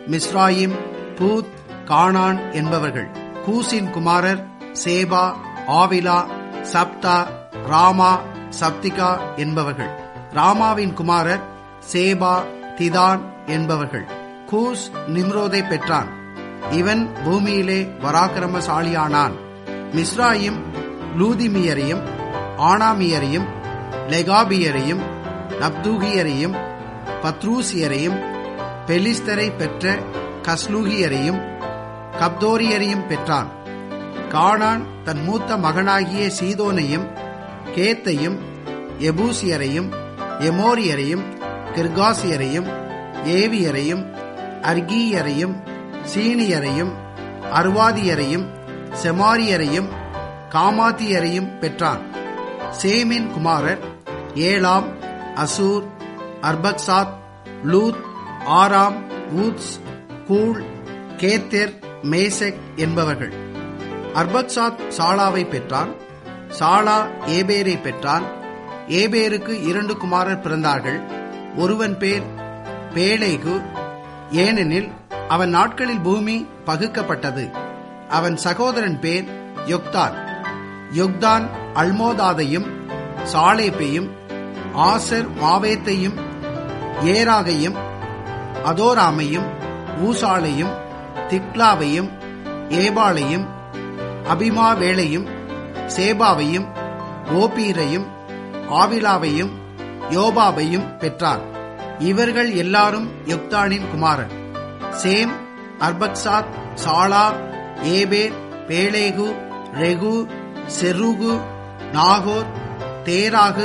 மிஸ்ராயிம் booth கானான் என்பவர்கள் கூசின் குமாரர் சேபா Avila சப்தா ராமா சப்திகா என்பவர்கள் ராமாவின் குமாரர் சேபா திதான் என்பவர்கள் கூஸ் நிம்ரோதை பெற்றான் இவன் பூமியிலே பராக்கிரமசாலியானான் மிஸ்ராயிம் லூதிமியரையும் ஆனாமியரையும் லெகாபியரையும் நப்தூகியரையும் பத்ரூசியரையும் பெலிஸ்தரை பெற்ற கஸ்லூகியரையும் கப்தோரியரையும் பெற்றான் கானான் தன் மூத்த மகனாகிய சீதோனையும் கேத்தையும் எபூசியரையும் எமோரியரையும் கிர்காசியரையும் ஏவியரையும் அர்கீயரையும் சீனியரையும் அர்வாதியரையும் செமாரியரையும் காமாத்தியரையும் பெற்றான் சேமின் குமாரர் Elam Asshur Arphaxad Lud Aram Uz Hul Gether Meshech என்பவர்கள் அர்பக்சாத் சாலாவை பெற்றான் சாலா ஏபேரை பெற்றான் ஏபேருக்கு இரண்டு குமாரர் பிறந்தார்கள் ஒருவன் பேர் பேலேகு ஏனெனில் அவன் நாட்களில் பூமி பகுக்கப்பட்டது அவன் சகோதரன் பேர் யொக்தான் யொக்தான் அல்மோதாதையும் சாலேப்பையும் ஆசர் மாவேத்தையும் ஏராகையும் அதோராமையும் ஊசாலையும் திக்லாவையும் ஏபாளையும் அபிமாவேளையும் சேபாவையும் ஓபீரையும் ஆவிலாவையும் யோபாவையும் பெற்றார் இவர்கள் எல்லாரும் யொக்தானின் குமாரன் Shem Arphaxad Shelah Eber Peleg Reu Serug Nahor Terah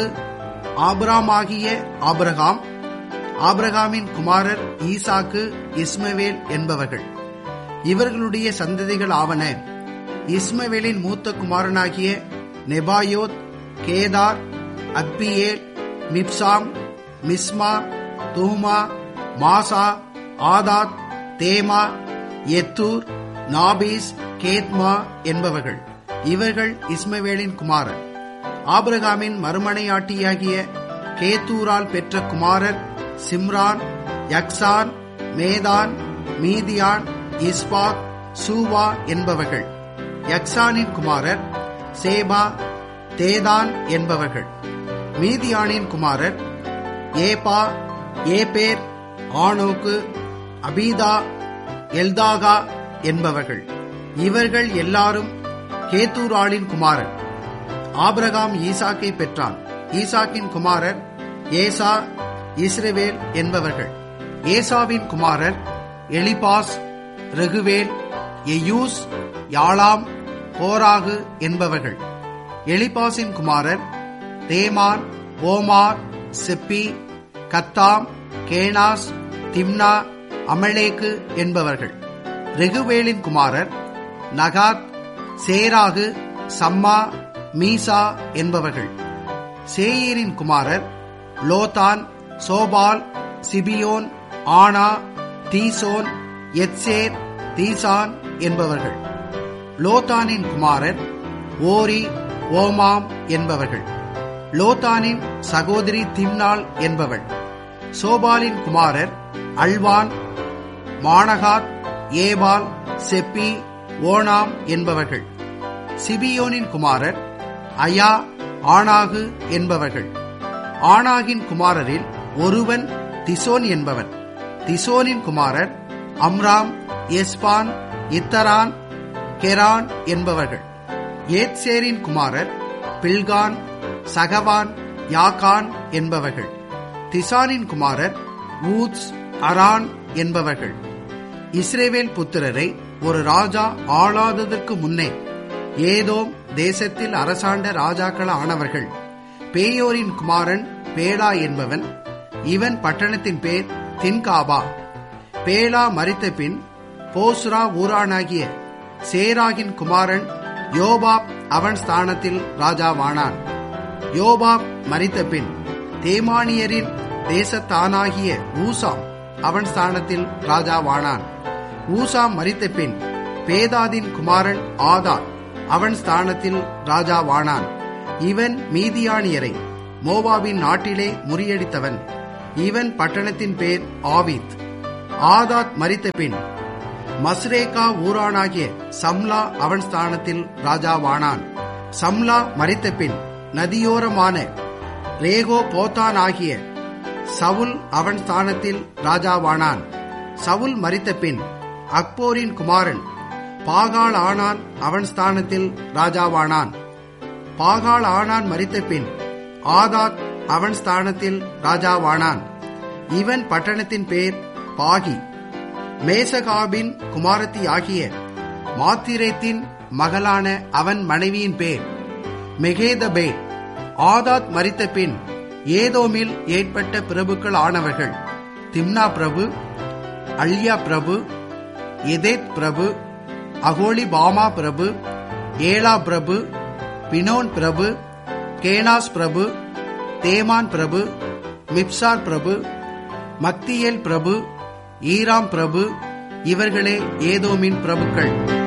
ஆபிராமாகிய ஆபிரகாம் ஆபிரகாமின் குமாரர் ஈசாக்கு இஸ்மவேல் என்பவர்கள் இவர்களுடைய சந்ததிகள் ஆவன இஸ்மவேலின் மூத்த குமாரனாகிய Nebaioth Kedar Adbeel Mibsam Mishma Dumah Massa Hadad தேமா எத்தூர் நாபீஸ் கேத்மா என்பவர்கள் இவர்கள் இஸ்மவேலின் குமாரர் ஆபிரகாமின் மறுமனையாட்டியாகிய கேத்தூரால் பெற்ற குமாரர் சிம்ரான் யக்சான் மேதான் மீதியான் இஸ்பாக் சூவா என்பவர்கள் யக்சானின் குமாரர் சேபா தேதான் என்பவர்கள் மீதியானின் குமாரர் ஏபா ஏபேர் ஆனோக்கு அபீதா எல்தாகா என்பவர்கள் இவர்கள் எல்லாரும் கேத்தூராளின் குமாரர் ஆபிரகாம் ஈசாக்கை பெற்றான் ஈசாக்கின் குமாரர் ஏசா இஸ்ரவேல் என்பவர்கள் ஏசாவின் குமாரர் எலிபாஸ் ரெகுவேல் எயூஸ் யாலாம் கோராகு என்பவர்கள் எலிபாசின் குமாரர் தேமான் ஓமார் செப்பி கத்தாம் கேனாஸ் திம்னா அமலேக்கு என்பவர்கள் ரெகுவேலின் குமாரர் நகாத் சேராகு சம்மா மீசா என்பவர்கள் சேயீரின் குமாரர் லோதான் சோபால் சிபியோன் ஆனா தீசோன் எத்சேர் தீசான் என்பவர்கள் லோத்தானின் குமாரர் ஓரி ஓமாம் என்பவர்கள் லோத்தானின் சகோதரி திம்னாள் என்பவள் சோபாலின் குமாரர் Alvan Manahath Ebal Shepho Onam என்பவர்கள் சிபியோனின் குமாரர் அயா ஆனாகு என்பவர்கள் ஆனாகின் குமாரரில் ஒருவன் திசோன் என்பவன் திசோனின் குமாரர் அம்ராம் எஸ்பான் இத்தரான் கெரான் என்பவர்கள் ஏத்சேரின் குமாரர் பில்கான் சகவான் யாகான் என்பவர்கள் திசானின் குமாரர் ஊத்ஸ் அரான் என்பவர்கள் இஸ்ரேவேல் புத்திரரை ஒரு ராஜா ஆளாததற்கு முன்னே ஏதோம் தேசத்தில் அரசாண்ட ராஜாக்கள் ஆனவர்கள் பேயோரின் குமாரன் பேலா என்பவன் இவன் பட்டணத்தின் பேர் தின்காபா பேலா மறித்த பின் போஸ்ரா ஊரானாகிய சேராகின் குமாரன் யோபாப் அவன் ஸ்தானத்தில் ராஜாவானான் யோபாப் மறித்த பின் தேமானியரின் தேசத்தானாகிய ஊசாம் அவன் ஸ்தானத்தில் ராஜாவானான் ஊசாம் மறித்த பின் பேதாதின் குமாரன் ஆதா அவன் ஸ்தானத்தில் ராஜாவானான் இவன் மீதியானியரை மோவாபின் நாட்டிலே முறியடித்தவன் இவன் பட்டணத்தின் பேர் ஆவித் ஆதாத் மரித்த பின் மஸ்ரேகா ஊரானாகிய சம்லா அவன் ஸ்தானத்தில் ராஜாவானான் சம்லா மரித்த பின் நதியோரமான ரேகோ போத்தான் ஆகிய சவுல் அவன் ஸ்தானத்தில் ராஜாவானான் சவுல் மரித்த பின் அக்போரின் குமாரன் பாகால் ஆனான் அவன் ஸ்தானத்தில் ராஜாவானான் பாகால் ஆனான் மரித்த பின் ஆதாத் அவன் ஸ்தானத்தில் ராஜாவானான் இவன் பட்டணத்தின் பேர் பாகி மேசகாபின் குமாரத்தி ஆகிய மாத்திரேத்தின் மகளான அவன் மனைவியின் பேர் மெகேதபே ஆதாத் மரித்த பின் ஏதோமில் ஏற்பட்ட பிரபுக்கள் ஆனவர்கள் திம்னா பிரபு அல்யா பிரபு எதேத் பிரபு அகோலி பாமா பிரபு ஏலா பிரபு பினோன் பிரபு கேனாஸ் பிரபு தேமான் பிரபு மிப்சார் பிரபு மக்தியேல் பிரபு ஈராம் பிரபு இவர்களே ஏதோமின் பிரபுக்கள்